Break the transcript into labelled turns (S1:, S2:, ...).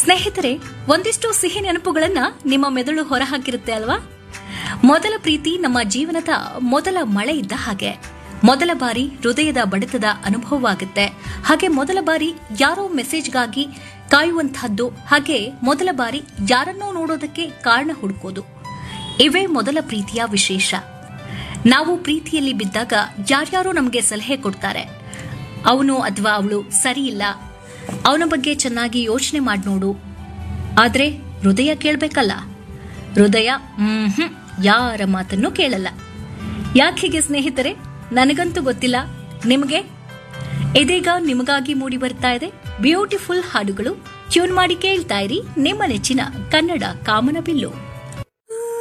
S1: ಸ್ನೇಹಿತರೆ ಒಂದಿಷ್ಟು ಸಿಹಿ ನೆನಪುಗಳನ್ನ ನಿಮ್ಮ ಮೆದುಳು ಹೊರಹಾಕಿರುತ್ತೆ ಅಲ್ವಾ ಮೊದಲ ಪ್ರೀತಿ ನಮ್ಮ ಜೀವನದ ಮೊದಲ ಮಳೆ ಇದ್ದ ಹಾಗೆ ಮೊದಲ ಬಾರಿ ಹೃದಯದ ಬಡಿತದ ಅನುಭವವಾಗುತ್ತೆ ಹಾಗೆ ಮೊದಲ ಬಾರಿ ಯಾರೋ ಮೆಸೇಜ್ಗಾಗಿ ಕಾಯುವಂತಹದ್ದು ಹಾಗೆ ಮೊದಲ ಬಾರಿ ಯಾರನ್ನೋ ನೋಡೋದಕ್ಕೆ ಕಾರಣ ಹುಡುಕೋದು ಇವೇ ಮೊದಲ ಪ್ರೀತಿಯ ವಿಶೇಷ ನಾವು ಪ್ರೀತಿಯಲ್ಲಿ ಬಿದ್ದಾಗ ಯಾರ್ಯಾರೋ ನಮಗೆ ಸಲಹೆ ಕೊಡ್ತಾರೆ ಅವನು ಅಥವಾ ಅವಳು ಸರಿ ಇಲ್ಲ ಅವನ ಬಗ್ಗೆ ಚೆನ್ನಾಗಿ ಯೋಚನೆ ಮಾಡಿ ನೋಡು ಆದ್ರೆ ಹೃದಯ ಕೇಳಬೇಕಲ್ಲ ಹೃದಯ ಹ್ಮ್ ಯಾರ ಮಾತನ್ನು ಕೇಳಲ್ಲ ಯಾಕೆ ಸ್ನೇಹಿತರೆ ನನಗಂತೂ ಗೊತ್ತಿಲ್ಲ ನಿಮಗೆ ಇದೀಗ ನಿಮಗಾಗಿ ಮೂಡಿ ಬರ್ತಾ ಇದೆ ಬ್ಯೂಟಿಫುಲ್ ಹಾಡುಗಳು ಟ್ಯೂನ್ ಮಾಡಿ ಕೇಳ್ತಾ ಇರಿ ನಿಮ್ಮ ನೆಚ್ಚಿನ ಕನ್ನಡ ಕಾಮನಬಿಲ್ಲು